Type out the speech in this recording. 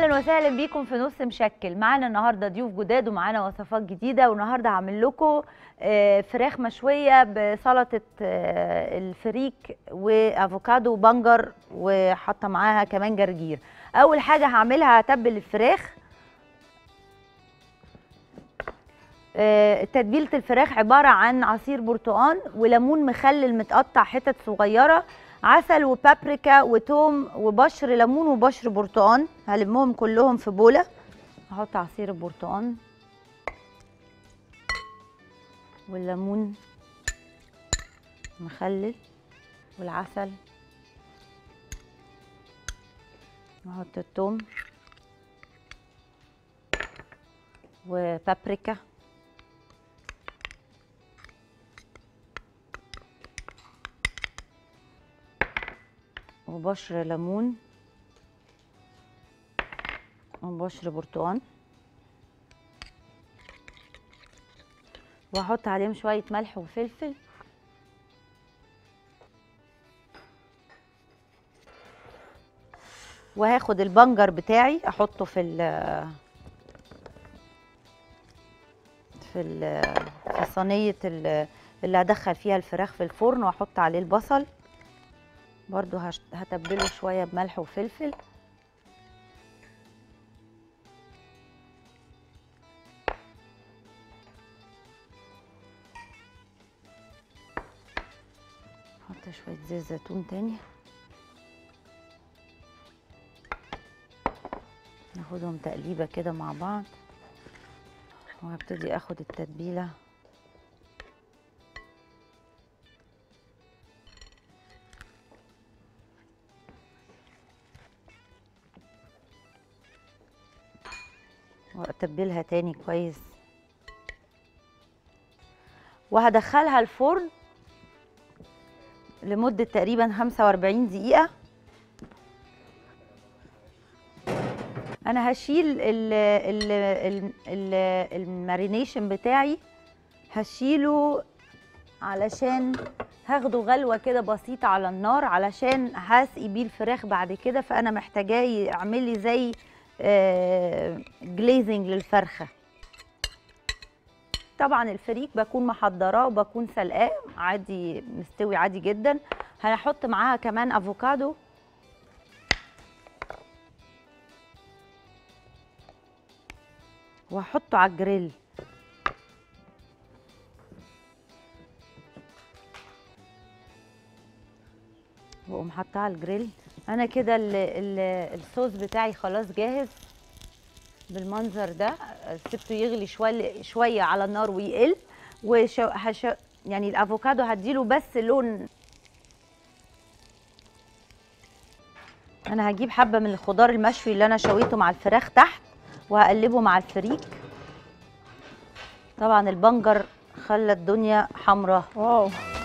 اهلا وسهلا بيكم في نص مشكل معانا النهارده ضيوف جداد ومعانا وصفات جديده والنهارده هعمل لكم آه، فراخ مشويه بسلطه آه، الفريك وافوكادو وبنجر وحاطه معاها كمان جرجير اول حاجه هعملها هتبل الفراخ آه، تتبيله الفراخ عباره عن عصير برتقان وليمون مخلل متقطع حتت صغيره عسل وبابريكا وتوم وبشر ليمون وبشر برتقان هلمهم كلهم في بوله هحط عصير البرتقان والليمون مخلل والعسل نحط التوم وبابريكا وبشر ليمون وبشر برتقان واحط عليهم شويه ملح وفلفل وهاخد البنجر بتاعي احطه في ال في ال في صينيه ال- اللي هدخل فيها الفراخ في الفرن واحط عليه البصل برضو هش- هتبله شويه بملح وفلفل احط شويه زيت زيتون تاني ناخدهم تقليبه كده مع بعض وهبتدي اخد التتبيله واتبلها تاني كويس وهدخلها الفرن لمدة تقريبا 45 دقيقة أنا هشيل ال ال ال ال المارينيشن بتاعي هشيله علشان هاخده غلوة كده بسيطة على النار علشان هسقي بيه الفراخ بعد كده فأنا محتاجاه يعمل لي زي جليزنج للفرخة طبعا الفريك بكون محضراه وبكون سلقاه عادي مستوي عادي جدا هنحط معاها كمان افوكادو وهحطه على الجريل واقوم حاطاه على الجريل انا كده ال- ال- الصوص بتاعي خلاص جاهز بالمنظر ده سبته يغلي شويه شويه على النار ويقل وش هش يعني الافوكادو هديله بس لون انا هجيب حبه من الخضار المشوي اللي انا شويته مع الفراخ تحت وهقلبه مع الفريك طبعا البنجر خلى الدنيا حمراء واو